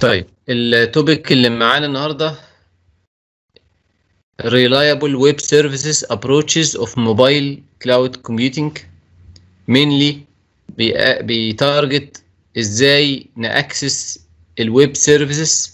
طيب التوبيك اللي معانا النهارده reliable web services approaches of mobile cloud computing mainly بي- بيتارجت ازاي ناكسس الويب سيرفيسز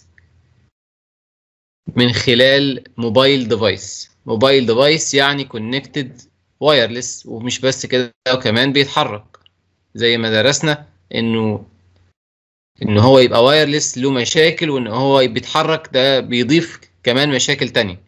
من خلال موبايل ديفايس موبايل ديفايس يعني كونكتد وايرلس ومش بس كده وكمان بيتحرك زي ما درسنا انه ان هو يبقى وايرلس له مشاكل وان هو بيتحرك ده بيضيف كمان مشاكل تانية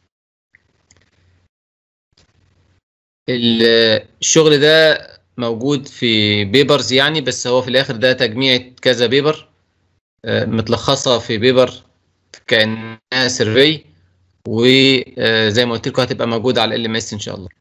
ال- الشغل ده موجود في بيبرز يعني بس هو في الاخر ده تجميع كذا بيبر آه، متلخصه في بيبر كانها سيرفي وزي ما قلت لكم هتبقى موجوده على ال ام اس ان شاء الله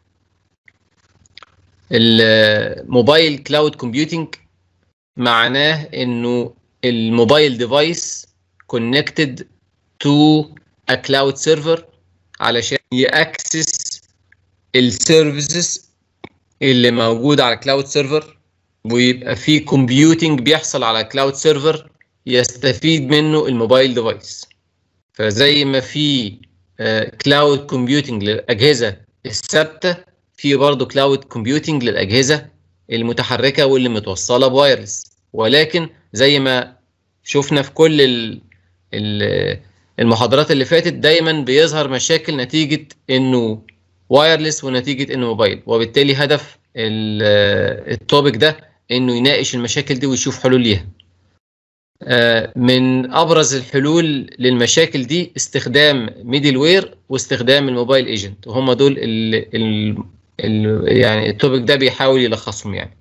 الموبايل كلاود كومبيوتنج معناه انه الموبايل ديفايس كونكتد تو ا كلاود سيرفر علشان ياكسس السيرفيسز اللي موجود على كلاود سيرفر ويبقى في كومبيوتنج بيحصل على كلاود سيرفر يستفيد منه الموبايل ديفايس فزي ما في كلاود كومبيوتنج للاجهزه الثابته في برضه كلاود كومبيوتنج للاجهزه المتحركه واللي متوصله بوايرلس ولكن زي ما شفنا في كل ال ال المحاضرات اللي فاتت دايما بيظهر مشاكل نتيجه انه وايرلس ونتيجه انه موبايل وبالتالي هدف ال- التوبيك ده انه يناقش المشاكل دي ويشوف حلول ليها آه، من ابرز الحلول للمشاكل دي استخدام ميدل وير واستخدام الموبايل ايجنت وهم دول ال ال ال يعني التوبيك ده بيحاول يلخصهم يعني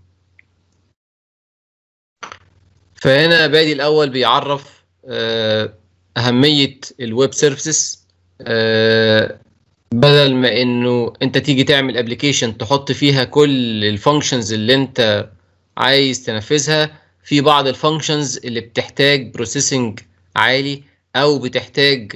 فهنا بادي الاول بيعرف آه، اهميه الويب سيرفيسز بدل ما انه انت تيجي تعمل ابلكيشن تحط فيها كل الفانكشنز اللي انت عايز تنفذها في بعض الفانكشنز اللي بتحتاج بروسيسنج عالي او بتحتاج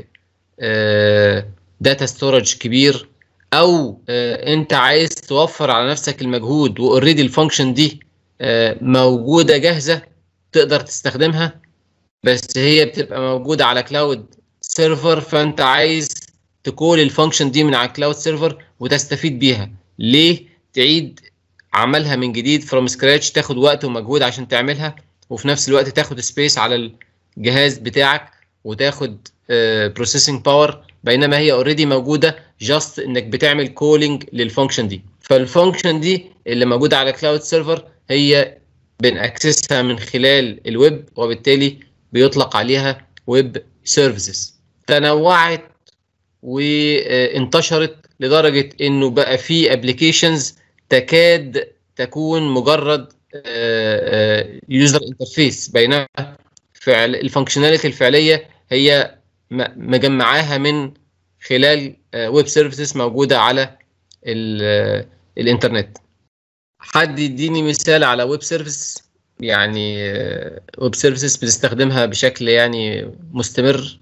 داتا ستورج كبير او آه، انت عايز توفر على نفسك المجهود واوريدي الفانكشن دي آه، موجوده جاهزه تقدر تستخدمها بس هي بتبقى موجوده على كلاود سيرفر فانت عايز تكول الفانكشن دي من على كلاود سيرفر وتستفيد بيها ليه تعيد عملها من جديد فروم سكراتش تاخد وقت ومجهود عشان تعملها وفي نفس الوقت تاخد سبيس على الجهاز بتاعك وتاخد بروسيسنج باور بينما هي اوريدي موجوده جاست انك بتعمل كولينج للفانكشن دي فالفانكشن دي اللي موجوده على كلاود سيرفر هي بنأكسسها من خلال الويب وبالتالي بيطلق عليها ويب سيرفيسز تنوعت وانتشرت لدرجه انه بقى في ابلكيشنز تكاد تكون مجرد يوزر انترفيس بينما فعل الفانكشناليتي الفعليه هي م- مجمعاها من خلال ويب سيرفيسز موجوده على ال- الانترنت حد يديني مثال على ويب سيرفيس يعني ويب سيرفيسز بتستخدمها بشكل يعني مستمر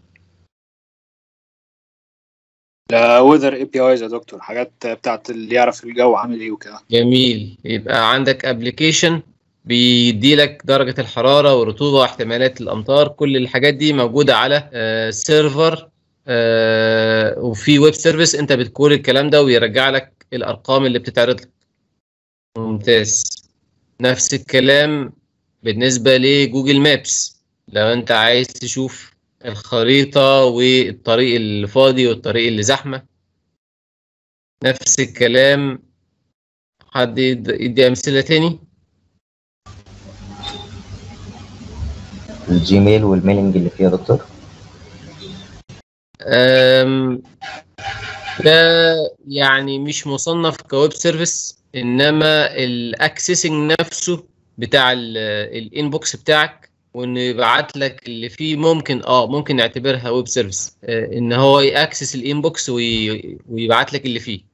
وذر اي بي ايز يا دكتور حاجات بتاعت اللي يعرف الجو عامل ايه وكده جميل يبقى عندك ابلكيشن بيدي لك درجة الحرارة والرطوبة واحتمالات الأمطار كل الحاجات دي موجودة على سيرفر وفي ويب سيرفيس أنت بتكول الكلام ده ويرجع لك الأرقام اللي بتتعرض لك ممتاز نفس الكلام بالنسبة لجوجل مابس لو أنت عايز تشوف الخريطة والطريق اللي فاضي والطريق اللي زحمة نفس الكلام حد يد- يدي أمثلة تاني الجيميل والميلينج اللي فيها دكتور أم، ده يعني مش مصنف كويب سيرفيس انما الاكسسنج نفسه بتاع الانبوكس بتاعك وانه يبعت لك اللي فيه ممكن اه ممكن نعتبرها ويب سيرفيس آه ان هو ياكسس الانبوكس وي- ويبعت لك اللي فيه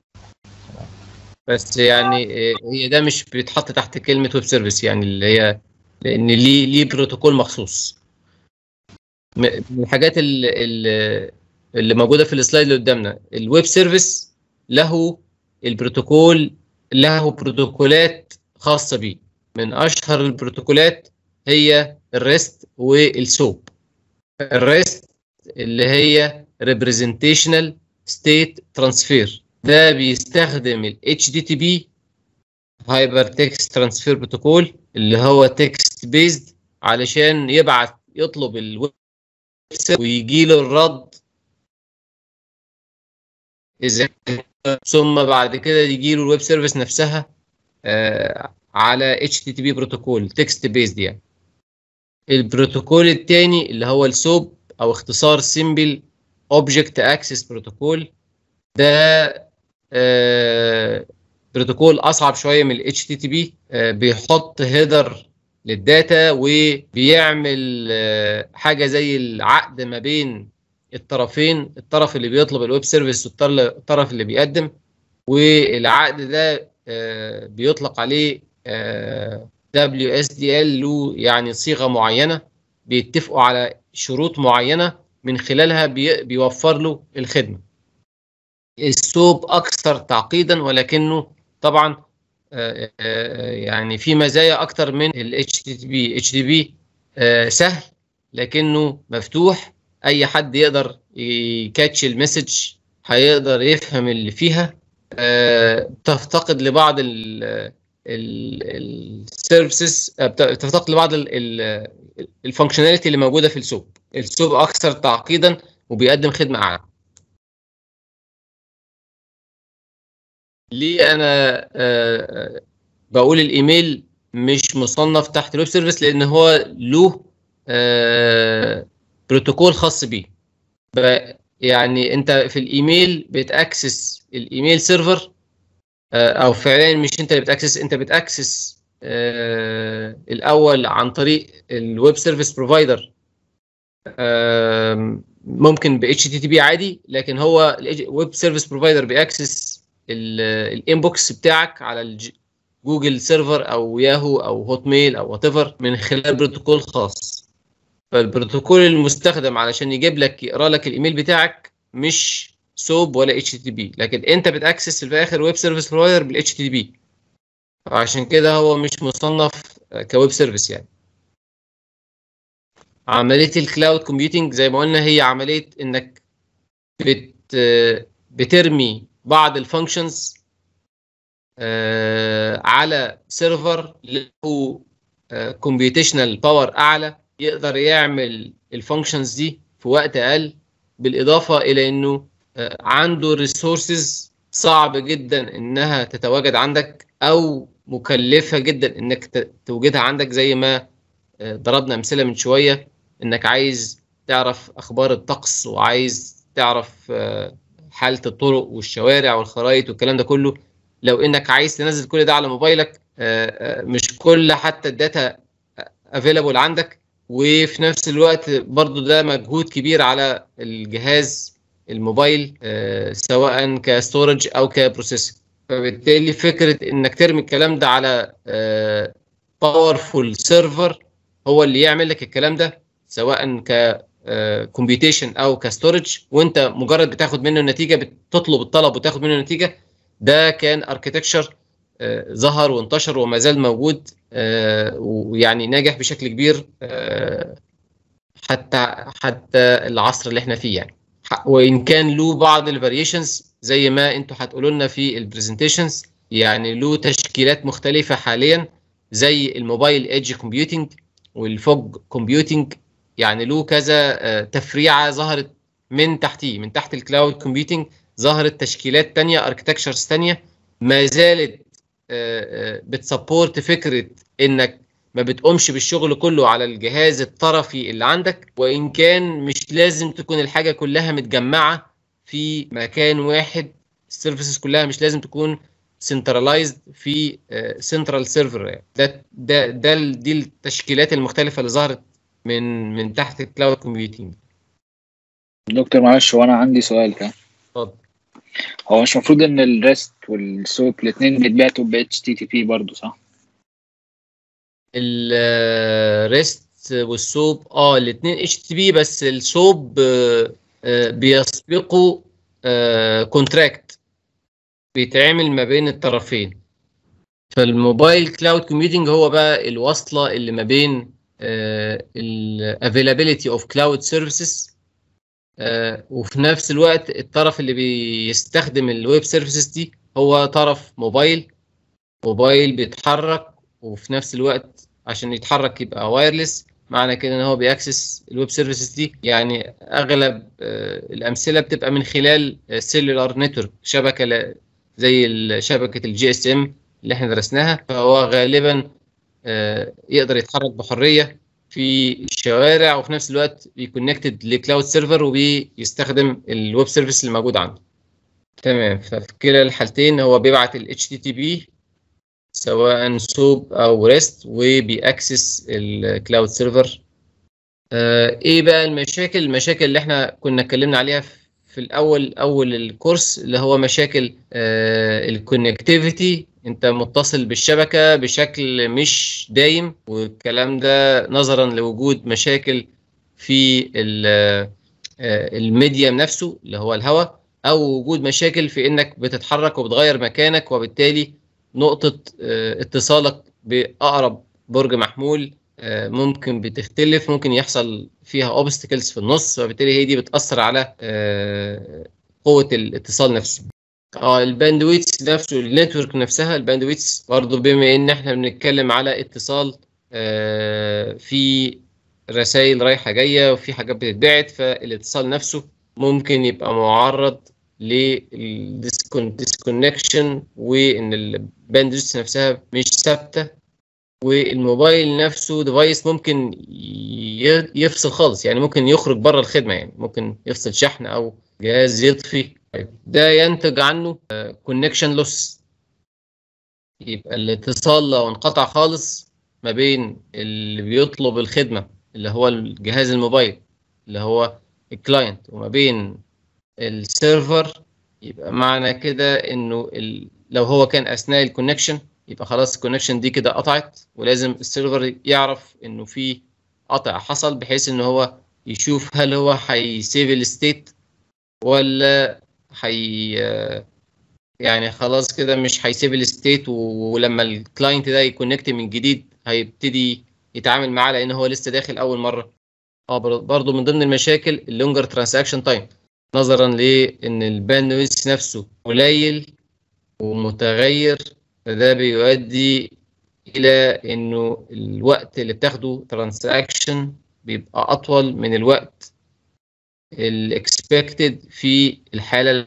بس يعني آه، هي ده مش بيتحط تحت كلمة ويب سيرفيس يعني اللي هي لان ليه ليه بروتوكول مخصوص م- من الحاجات اللي, اللي موجوده في السلايد اللي قدامنا الويب سيرفيس له البروتوكول له بروتوكولات خاصه بيه من اشهر البروتوكولات هي الريست والسوب الريست اللي هي representational state transfer ده بيستخدم ال HTTP هايبر تكست ترانسفير بروتوكول اللي هو تكست بيزد علشان يبعت يطلب الويب ويجي له الرد اذا ثم بعد كده يجي له الويب سيرفيس نفسها آه على HTTP بروتوكول تكست بيزد يعني البروتوكول الثاني اللي هو السوب او اختصار سيمبل اوبجكت اكسس بروتوكول ده آه بروتوكول اصعب شويه من ال HTTP آه بيحط هيدر للداتا وبيعمل آه حاجه زي العقد ما بين الطرفين الطرف اللي بيطلب الويب سيرفيس والطرف اللي بيقدم والعقد ده آه بيطلق عليه آه WSDL له يعني صيغه معينه بيتفقوا على شروط معينه من خلالها بي بيوفر له الخدمه. السوب اكثر تعقيدا ولكنه طبعا آه يعني في مزايا اكتر من ال HTTP HTTP سهل لكنه مفتوح اي حد يقدر يكاتش المسج هيقدر يفهم اللي فيها تفتقد لبعض السيرفيسز تفتقد لبعض الفانكشناليتي اللي موجوده في السوب السوب اكثر تعقيدا وبيقدم خدمه اعلى ليه انا آه بقول الايميل مش مصنف تحت الويب سيرفيس لان هو له آه بروتوكول خاص بيه يعني انت في الايميل بتاكسس الايميل سيرفر آه او فعليا مش انت اللي بتاكسس انت بتاكسس آه الاول عن طريق الويب سيرفيس بروفايدر ممكن ب HTTP عادي لكن هو الويب سيرفيس بروفايدر بياكسس الانبوكس بتاعك على جوجل سيرفر او ياهو او هوت ميل او وات من خلال بروتوكول خاص فالبروتوكول المستخدم علشان يجيب لك يقرا لك الايميل بتاعك مش سوب ولا اتش تي بي لكن انت بتاكسس في الاخر ويب سيرفيس بروفايدر بالاتش تي بي فعشان كده هو مش مصنف كويب سيرفيس يعني عمليه الكلاود كومبيوتنج زي ما قلنا هي عمليه انك بت بترمي بعض الفانكشنز على سيرفر له كومبيوتيشنال باور اعلى يقدر يعمل الفانكشنز دي في وقت اقل بالاضافه الى انه عنده ريسورسز صعب جدا انها تتواجد عندك او مكلفه جدا انك توجدها عندك زي ما ضربنا امثله من شويه انك عايز تعرف اخبار الطقس وعايز تعرف حاله الطرق والشوارع والخرائط والكلام ده كله لو انك عايز تنزل كل ده على موبايلك مش كل حتى الداتا افيلابل عندك وفي نفس الوقت برضو ده مجهود كبير على الجهاز الموبايل سواء كستورج او كبروسيسنج فبالتالي فكره انك ترمي الكلام ده على باورفول سيرفر هو اللي يعمل لك الكلام ده سواء ك كومبيوتيشن او كستورج وانت مجرد بتاخد منه النتيجه بتطلب الطلب وتاخد منه النتيجه ده كان اركتكتشر ظهر وانتشر وما زال موجود ويعني ناجح بشكل كبير حتى حتى العصر اللي احنا فيه يعني وان كان له بعض الفاريشنز زي ما انتوا هتقولوا لنا في البرزنتيشنز يعني له تشكيلات مختلفه حاليا زي الموبايل ايدج كومبيوتنج والفوج كومبيوتنج يعني له كذا تفريعه ظهرت من تحتيه من تحت الكلاود كومبيوتنج ظهرت تشكيلات تانية اركتكتشرز تانية ما زالت بتسبورت فكره انك ما بتقومش بالشغل كله على الجهاز الطرفي اللي عندك وان كان مش لازم تكون الحاجه كلها متجمعه في مكان واحد السيرفيسز كلها مش لازم تكون سنترلايزد في سنترال سيرفر ده ده ده دي التشكيلات المختلفه اللي ظهرت من من تحت الكلاود كومبيوتنج دكتور معلش هو انا عندي سؤال كده اتفضل هو مش المفروض ان الريست والسوب الاثنين بيتبعتوا ب اتش تي تي بي برضه صح؟ الريست والسوب اه الاثنين اتش تي بي بس السوب آه آه بيسبقوا كونتراكت بيتعمل ما بين الطرفين فالموبايل كلاود كومبيوتنج هو بقى الوصله اللي ما بين الافيلابيلتي اوف كلاود سيرفيسز وفي نفس الوقت الطرف اللي بيستخدم الويب سيرفيسز دي هو طرف موبايل موبايل بيتحرك وفي نفس الوقت عشان يتحرك يبقى وايرلس معنى كده ان هو بيأكسس الويب سيرفيسز دي يعني اغلب آه، الامثله بتبقى من خلال سيلولار نتورك شبكه ل- زي ال- شبكه الجي اس ام اللي احنا درسناها فهو غالبا آه، يقدر يتحرك بحريه في الشوارع وفي نفس الوقت بيكونكتد لكلاود سيرفر وبيستخدم الويب سيرفيس اللي موجود عنده تمام ففي كلا الحالتين هو بيبعت ال HTTP سواء سوب او ريست وبيأكسس الكلاود سيرفر آه، ايه بقى المشاكل المشاكل اللي احنا كنا اتكلمنا عليها في في الاول اول الكورس اللي هو مشاكل الكونكتيفيتي انت متصل بالشبكه بشكل مش دايم والكلام ده نظرا لوجود مشاكل في ال- آه، الميديم نفسه اللي هو الهواء او وجود مشاكل في انك بتتحرك وبتغير مكانك وبالتالي نقطه آه، اتصالك باقرب برج محمول آه، ممكن بتختلف ممكن يحصل فيها اوبستكلز في النص وبالتالي هي دي بتاثر على آه، قوه الاتصال نفسه اه الباندويتس نفسه النتورك نفسها الباندويتس برضه بما ان احنا بنتكلم على اتصال آه، في رسائل رايحه جايه وفي حاجات بتتبعت فالاتصال نفسه ممكن يبقى معرض للديسكونكشن وان الباندويتس نفسها مش ثابته والموبايل نفسه ديفايس ممكن ي- يفصل خالص يعني ممكن يخرج بره الخدمه يعني ممكن يفصل شحن او جهاز يطفي ده ينتج عنه كونكشن لوس يبقى الاتصال لو انقطع خالص ما بين اللي بيطلب الخدمه اللي هو الجهاز الموبايل اللي هو الكلاينت وما بين السيرفر يبقى معنى كده انه ال... لو هو كان اثناء الكونكشن يبقى خلاص الكونكشن دي كده قطعت ولازم السيرفر يعرف انه في قطع حصل بحيث ان هو يشوف هل هو هيسيف الستيت ولا هي يعني خلاص كده مش هيسيب الستيت ولما الكلاينت ده يكونكت من جديد هيبتدي يتعامل معاه لان هو لسه داخل اول مره اه برضه من ضمن المشاكل اللونجر ترانزاكشن تايم نظرا لان الباندويث نفسه قليل ومتغير فده بيؤدي الى انه الوقت اللي بتاخده ترانزاكشن بيبقى اطول من الوقت الاكسبكتد في الحاله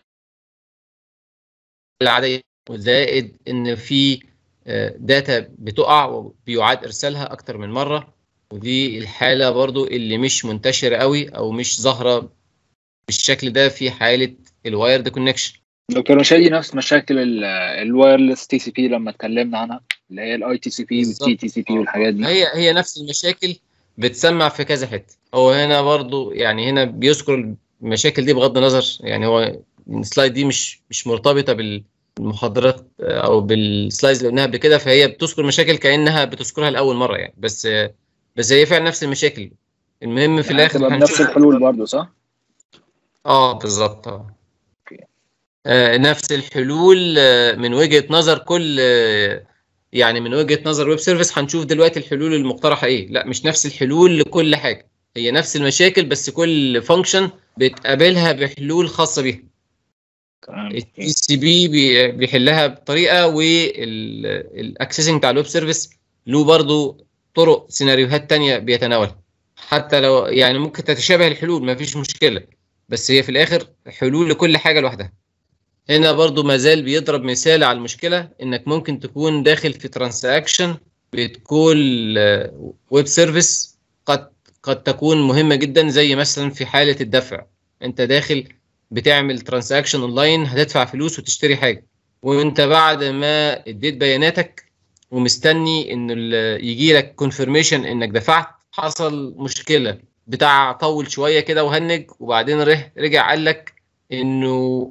العاديه وزائد ان في داتا بتقع وبيعاد ارسالها اكتر من مره ودي الحاله برضو اللي مش منتشره قوي او مش ظاهره بالشكل ده في حاله الوايرد كونكشن دكتور مشادي نفس مشاكل الوايرلس تي سي بي لما اتكلمنا عنها اللي هي الاي تي سي بي والتي تي سي بي والحاجات دي هي هي نفس المشاكل بتسمع في كذا حته هو هنا برضو يعني هنا بيذكر المشاكل دي بغض النظر يعني هو السلايد دي مش مش مرتبطه بالمحاضرات او بالسلايدز اللي قلناها قبل كده فهي بتذكر مشاكل كانها بتذكرها لاول مره يعني بس بس هي فعلا نفس المشاكل المهم في يعني الاخر تبقى بنفس الحلول برضه صح؟ اه بالظبط اه آه، نفس الحلول آه، من وجهة نظر كل آه، يعني من وجهة نظر ويب سيرفيس هنشوف دلوقتي الحلول المقترحة ايه لا مش نفس الحلول لكل حاجة هي نفس المشاكل بس كل فانكشن بتقابلها بحلول خاصة بيها التي سي بي بيحلها بطريقة والاكسسنج بتاع الويب سيرفيس له برضو طرق سيناريوهات تانية بيتناولها حتى لو يعني ممكن تتشابه الحلول ما فيش مشكلة بس هي في الاخر حلول لكل حاجة لوحدها هنا برضو مازال بيضرب مثال على المشكلة انك ممكن تكون داخل في ترانزاكشن بتكون ويب سيرفيس قد قد تكون مهمة جدا زي مثلا في حالة الدفع انت داخل بتعمل ترانزاكشن اونلاين هتدفع فلوس وتشتري حاجة وانت بعد ما اديت بياناتك ومستني ان يجي لك كونفirmation انك دفعت حصل مشكلة بتاع طول شوية كده وهنج وبعدين رجع قال لك انه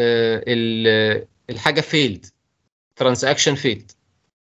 الحاجه فيلد ترانزاكشن فيلد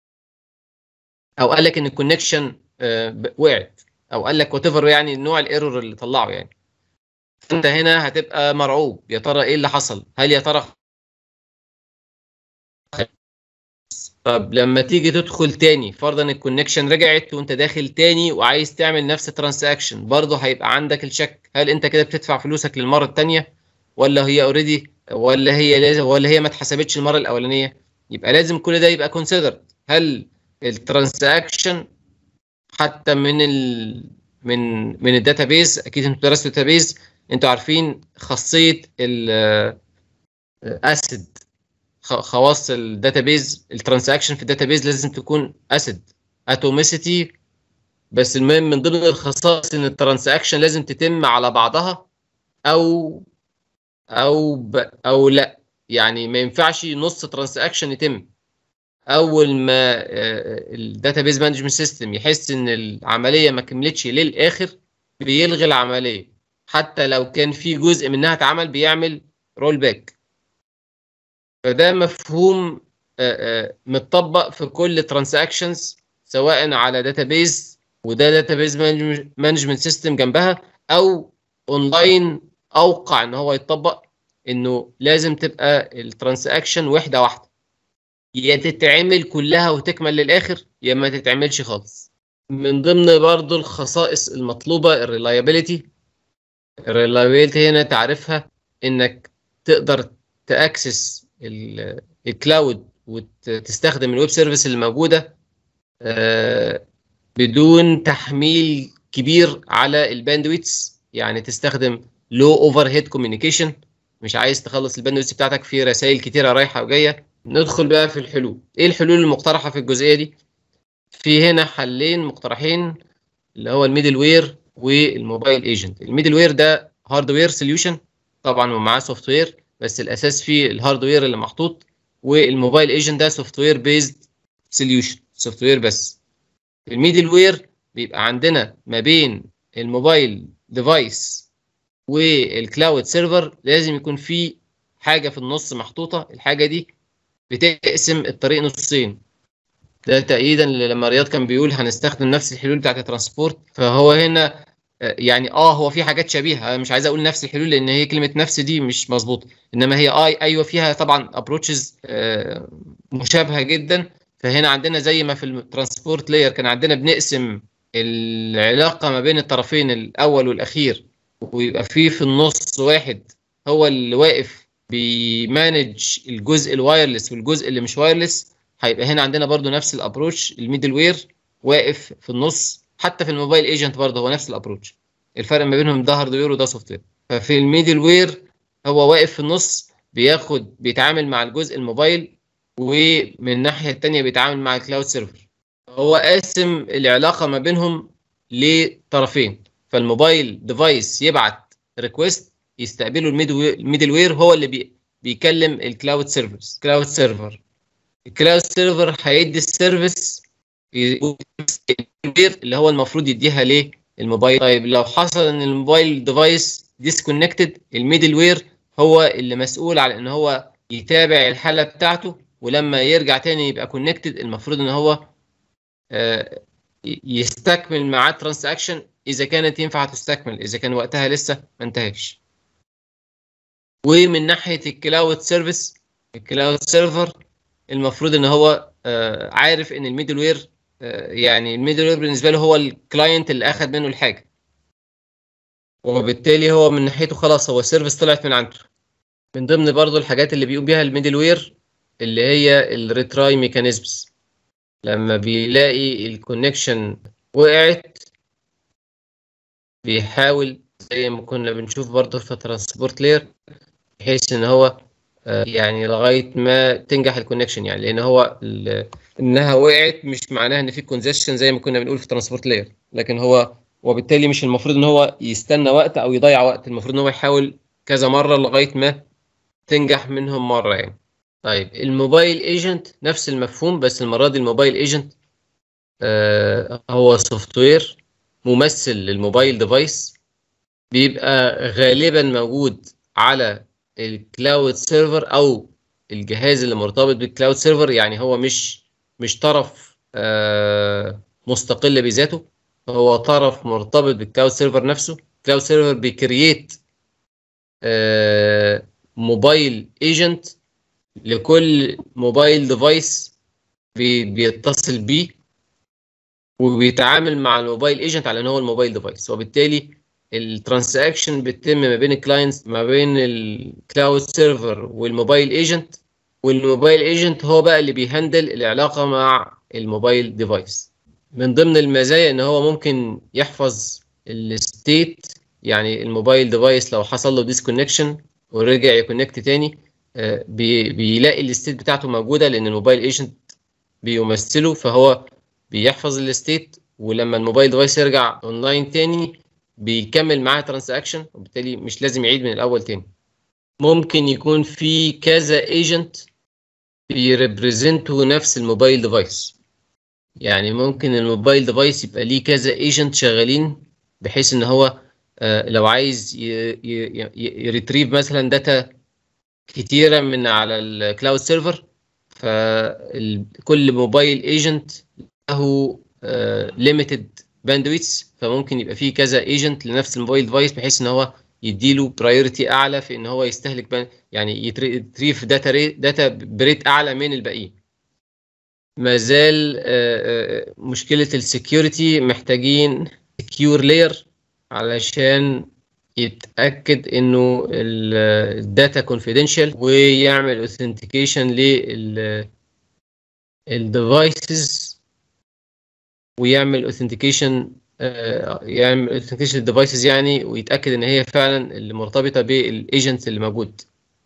او قال لك ان الكونكشن وقعت او قال لك وات يعني نوع الايرور اللي طلعه يعني انت هنا هتبقى مرعوب يا ترى ايه اللي حصل هل يا ترى طب لما تيجي تدخل تاني فرضا الكونكشن رجعت وانت داخل تاني وعايز تعمل نفس الترانزاكشن برضه هيبقى عندك الشك هل انت كده بتدفع فلوسك للمره الثانيه ولا هي اوريدي ولا هي لازم ولا هي ما اتحسبتش المره الاولانيه يبقى لازم كل ده يبقى كونسيدر هل الترانزاكشن حتى من ال من من الداتابيز اكيد انتوا درستوا الداتابيز انتوا عارفين خاصيه الاسيد خواص الداتابيز الترانزاكشن في الداتابيز لازم تكون اسيد اتوميسيتي بس المهم من ضمن الخصائص ان الترانزاكشن لازم تتم على بعضها او او ب او لا يعني ما ينفعش نص ترانزاكشن يتم اول ما الداتابيز مانجمنت سيستم يحس ان العمليه ما كملتش للاخر بيلغي العمليه حتى لو كان في جزء منها اتعمل بيعمل رول باك فده مفهوم متطبق في كل ترانزاكشنز سواء على داتابيز وده داتابيز مانجمنت سيستم جنبها او اونلاين اوقع ان هو يتطبق انه لازم تبقى الترانزاكشن وحده واحده يا تتعمل كلها وتكمل للاخر يا ما تتعملش خالص من ضمن برضو الخصائص المطلوبه الريلايبيليتي الريلايبيليتي هنا تعرفها انك تقدر تاكسس الكلاود وتستخدم الويب سيرفيس اللي موجوده بدون تحميل كبير على الباندويتس يعني تستخدم لو اوفر هيد كوميونيكيشن مش عايز تخلص الباندويتس بتاعتك في رسائل كتيره رايحه وجايه ندخل بقى في الحلول ايه الحلول المقترحه في الجزئيه دي في هنا حلين مقترحين اللي هو الميدل وير والموبايل ايجنت الميدل وير ده هاردوير سوليوشن طبعا ومعاه سوفت وير بس الاساس فيه الهاردوير اللي محطوط والموبايل ايجنت ده سوفت وير بيزد سوليوشن سوفت وير بس الميدل وير بيبقى عندنا ما بين الموبايل ديفايس والكلاود سيرفر لازم يكون في حاجه في النص محطوطه الحاجه دي بتقسم الطريق نصين ده تأييدا لما رياض كان بيقول هنستخدم نفس الحلول بتاعت الترانسبورت فهو هنا يعني اه هو في حاجات شبيهه مش عايز اقول نفس الحلول لان هي كلمه نفس دي مش مظبوطه انما هي اه ايوه فيها طبعا ابروتشز آه مشابهه جدا فهنا عندنا زي ما في الترانسبورت لاير كان عندنا بنقسم العلاقه ما بين الطرفين الاول والاخير ويبقى في في النص واحد هو اللي واقف بيمانج الجزء الوايرلس والجزء اللي مش وايرلس هيبقى هنا عندنا برضو نفس الابروتش الميدل وير واقف في النص حتى في الموبايل ايجنت برضه هو نفس الابروتش الفرق ما بينهم ده هاردوير وده سوفت وير ففي الميدل وير هو واقف في النص بياخد بيتعامل مع الجزء الموبايل ومن الناحيه الثانيه بيتعامل مع الكلاود سيرفر هو قاسم العلاقه ما بينهم لطرفين فالموبايل ديفايس يبعت ريكويست يستقبله الميدل وير هو اللي بي بيكلم الكلاود سيرفرز كلاود سيرفر الكلاود سيرفر هيدي السيرفيس اللي هو المفروض يديها ليه الموبايل طيب لو حصل ان الموبايل ديفايس ديسكونكتد الميدل وير هو اللي مسؤول على ان هو يتابع الحاله بتاعته ولما يرجع تاني يبقى كونكتد المفروض ان هو آه يستكمل معاه ترانزاكشن اذا كانت ينفع تستكمل اذا كان وقتها لسه ما انتهاش ومن ناحيه الكلاود سيرفيس الكلاود سيرفر المفروض ان هو آه عارف ان الميدل وير آه يعني الميدل وير بالنسبه له هو الكلاينت اللي اخذ منه الحاجه وبالتالي هو من ناحيته خلاص هو سيرفيس طلعت من عنده من ضمن برضو الحاجات اللي بيقوم بيها الميدل وير اللي هي الريتراي ميكانيزمز لما بيلاقي الكونكشن وقعت بيحاول زي ما كنا بنشوف برضه في ترانسبورت لير بحيث ان هو يعني لغايه ما تنجح الكونكشن يعني لان هو انها وقعت مش معناها ان في كونجكشن زي ما كنا بنقول في ترانسبورت لاير لكن هو وبالتالي مش المفروض ان هو يستنى وقت او يضيع وقت المفروض ان هو يحاول كذا مره لغايه ما تنجح منهم مره يعني طيب الموبايل ايجنت نفس المفهوم بس المره دي الموبايل ايجنت آه هو سوفت وير ممثل للموبايل ديفايس بيبقى غالبا موجود على الكلاود سيرفر او الجهاز اللي مرتبط بالكلاود سيرفر يعني هو مش مش طرف آه مستقل بذاته هو طرف مرتبط بالكلاود سيرفر نفسه الكلاود سيرفر بيكرييت آه موبايل ايجنت لكل موبايل ديفايس بي- بيتصل بيه وبيتعامل مع الموبايل ايجنت على ان هو الموبايل ديفايس وبالتالي الترانزاكشن بتتم ما بين الكلاينتس ما بين الكلاود سيرفر والموبايل ايجنت والموبايل ايجنت هو بقى اللي بيهندل العلاقه مع الموبايل ديفايس من ضمن المزايا ان هو ممكن يحفظ الستيت يعني الموبايل ديفايس لو حصل له ديسكونكشن ورجع يكونكت تاني آه، بي- بيلاقي الستيت بتاعته موجوده لان الموبايل ايجنت بيمثله فهو بيحفظ الستيت ولما الموبايل ديفايس يرجع اونلاين تاني بيكمل معاه ترانزاكشن وبالتالي مش لازم يعيد من الاول تاني ممكن يكون في كذا ايجنت بيريبريزنتوا نفس الموبايل ديفايس يعني ممكن الموبايل ديفايس يبقى ليه كذا ايجنت شغالين بحيث ان هو آه، لو عايز يريتريف مثلا داتا كتيره من على الكلاود سيرفر فكل موبايل ايجنت له ليميتد باندويتس فممكن يبقى فيه كذا ايجنت لنفس الموبايل ديفايس بحيث ان هو يديله برايورتي اعلى في ان هو يستهلك بان يعني يتريف داتا ري داتا بريت اعلى من الباقيين ما زال آه، آه، مشكله السكيورتي محتاجين سكيور لاير علشان يتاكد انه الداتا كونفيدنشال ويعمل اوثنتيكيشن لل الديفايسز ويعمل اوثنتيكيشن يعمل اوثنتيكيشن للديفايسز يعني ويتاكد ان هي فعلا اللي مرتبطه بالايجنتس اللي موجود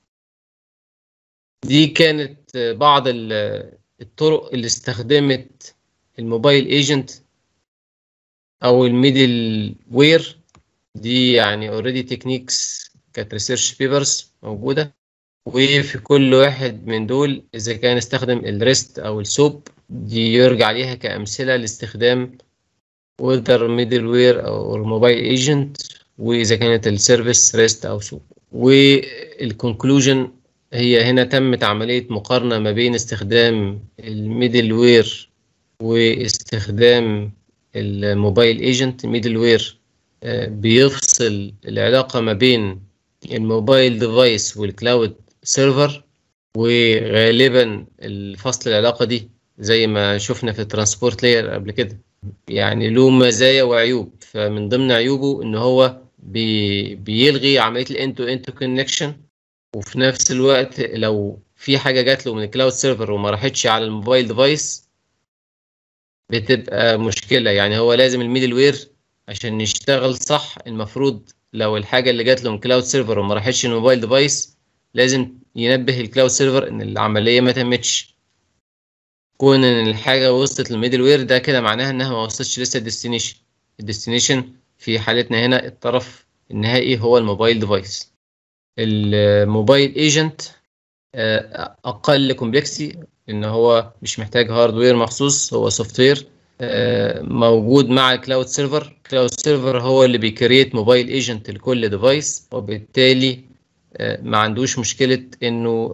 دي كانت آه، بعض ال- الطرق اللي استخدمت الموبايل ايجنت او الميدل وير دي يعني اوريدي تكنيكس كانت ريسيرش بيبرز موجوده وفي كل واحد من دول اذا كان استخدم الريست او السوب دي يرجع ليها كامثله لاستخدام وذر ميدل وير او الموبايل ايجنت واذا كانت السيرفيس ريست او سوب والكونكلوجن هي هنا تمت عمليه مقارنه ما بين استخدام الميدل وير واستخدام الموبايل ايجنت الميدل وير بيفصل العلاقه ما بين الموبايل ديفايس والكلاود سيرفر وغالبا الفصل العلاقه دي زي ما شفنا في الترانسبورت لاير قبل كده يعني له مزايا وعيوب فمن ضمن عيوبه ان هو بي بيلغي عمليه الاند تو اند كونكشن وفي نفس الوقت لو في حاجه جات له من الكلاود سيرفر وما راحتش على الموبايل ديفايس بتبقى مشكله يعني هو لازم الميدل وير عشان يشتغل صح المفروض لو الحاجه اللي جات له من كلاود سيرفر وما راحتش الموبايل ديفايس لازم ينبه الكلاود سيرفر ان العمليه ما تمتش كون ان الحاجه وصلت للميدل وير ده كده معناها انها ما وصلتش لسه الديستنيشن الديستنيشن في حالتنا هنا الطرف النهائي هو الموبايل ديفايس الموبايل ايجنت اقل كومبلكسي ان هو مش محتاج هاردوير مخصوص هو سوفت وير موجود مع الكلاود سيرفر الكلاود سيرفر هو اللي بيكريت موبايل ايجنت لكل ديفايس وبالتالي ما عندوش مشكله انه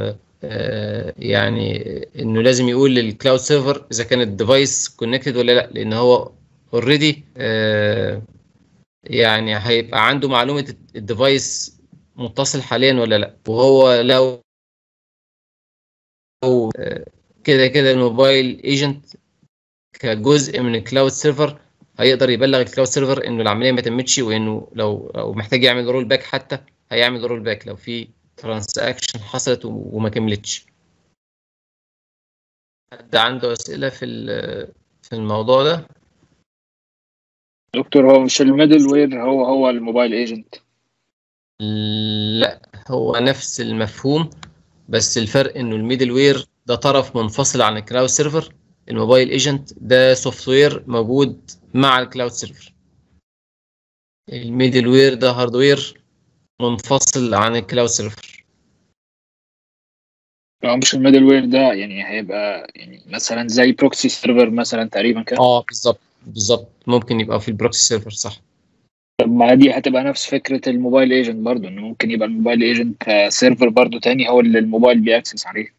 يعني انه لازم يقول للكلاود سيرفر اذا كان الديفايس كونكتد ولا لا لان هو اوريدي يعني هيبقى عنده معلومه الديفايس متصل حاليا ولا لا وهو لو كده كده الموبايل ايجنت كجزء من الكلاود سيرفر هيقدر يبلغ الكلاود سيرفر انه العمليه ما تمتش وانه لو لو محتاج يعمل رول باك حتى هيعمل رول باك لو في ترانزاكشن حصلت وما كملتش حد عنده اسئله في في الموضوع ده دكتور هو مش الميدل وير هو هو الموبايل ايجنت لا هو نفس المفهوم بس الفرق انه الميدل وير ده طرف منفصل عن الكلاود سيرفر الموبايل ايجنت ده سوفت وير موجود مع الكلاود سيرفر الميدل وير ده هاردوير منفصل عن الكلاود سيرفر لو مش الميدل وير ده يعني هيبقى يعني مثلا زي بروكسي سيرفر مثلا تقريبا كده اه بالظبط بالظبط ممكن يبقى في البروكسي سيرفر صح طب ما دي هتبقى نفس فكره الموبايل ايجنت برضو انه ممكن يبقى الموبايل ايجنت سيرفر برضو تاني هو اللي الموبايل بيأكسس عليه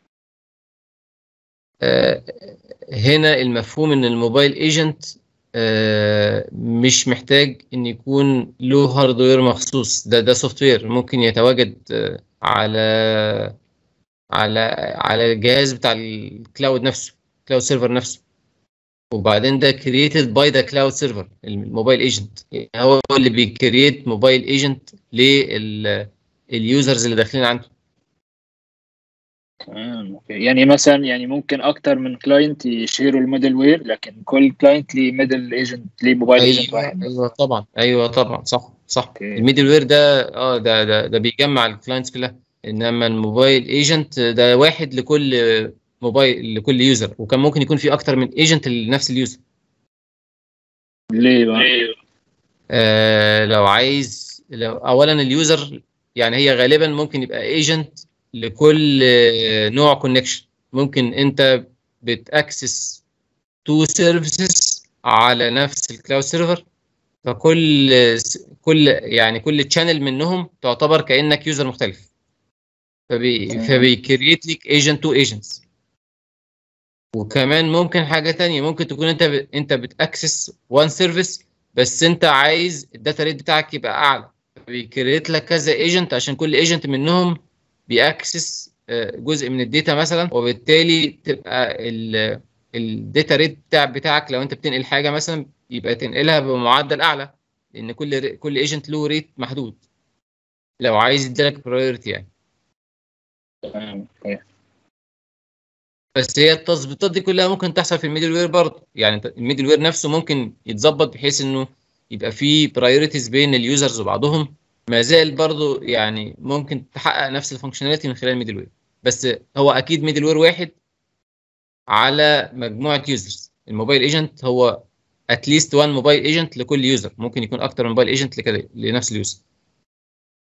آه هنا المفهوم ان الموبايل ايجنت آه مش محتاج ان يكون له هاردوير مخصوص ده ده سوفت وير ممكن يتواجد آه على على على الجهاز بتاع الكلاود نفسه كلاود سيرفر نفسه وبعدين ده كرييتد باي ذا كلاود سيرفر الموبايل ايجنت هو اللي بيكريت موبايل ايجنت لليوزرز اللي داخلين عنده تمام اوكي يعني مثلا يعني ممكن اكتر من كلاينت يشيروا الميدل وير لكن كل كلاينت ليه ميدل ايجنت ليه موبايل ايجنت ايوه واحد ايوه طبعا ايوه طبعا صح صح اوكي الميدل وير ده اه ده ده ده بيجمع الكلاينتس كلها انما الموبايل ايجنت ده واحد لكل موبايل لكل يوزر وكان ممكن يكون في اكتر من ايجنت لنفس اليوزر ليه بقى؟ آه لو عايز لو اولا اليوزر يعني هي غالبا ممكن يبقى ايجنت لكل آه، نوع كونكشن ممكن انت بتاكسس تو سيرفيسز على نفس الكلاود سيرفر فكل كل يعني كل تشانل منهم تعتبر كانك يوزر مختلف فبي تمام. فبيكريت لك ايجنت تو ايجنتس وكمان ممكن حاجه تانية ممكن تكون انت ب... انت بتاكسس وان سيرفيس بس انت عايز الداتا ريت بتاعك يبقى اعلى بيكريت لك كذا ايجنت عشان كل ايجنت منهم بياكسس آه، جزء من الداتا مثلا وبالتالي تبقى الداتا ريت بتاع بتاعك لو انت بتنقل حاجه مثلا يبقى تنقلها بمعدل اعلى لان كل ري- كل ايجنت له ريت محدود لو عايز يديلك برايورتي يعني تمام اوكي بس هي التظبيطات دي كلها ممكن تحصل في الميدل وير برضه يعني انت- الميدل وير نفسه ممكن يتظبط بحيث انه يبقى فيه برايورتيز بين اليوزرز وبعضهم ما زال برضه يعني ممكن تحقق نفس الفانكشناليتي من خلال الميدل وير بس هو اكيد ميدل وير واحد على مجموعه يوزرز الموبايل ايجنت هو اتليست وان موبايل ايجنت لكل يوزر ممكن يكون اكتر من موبايل ايجنت لكده لنفس اليوزر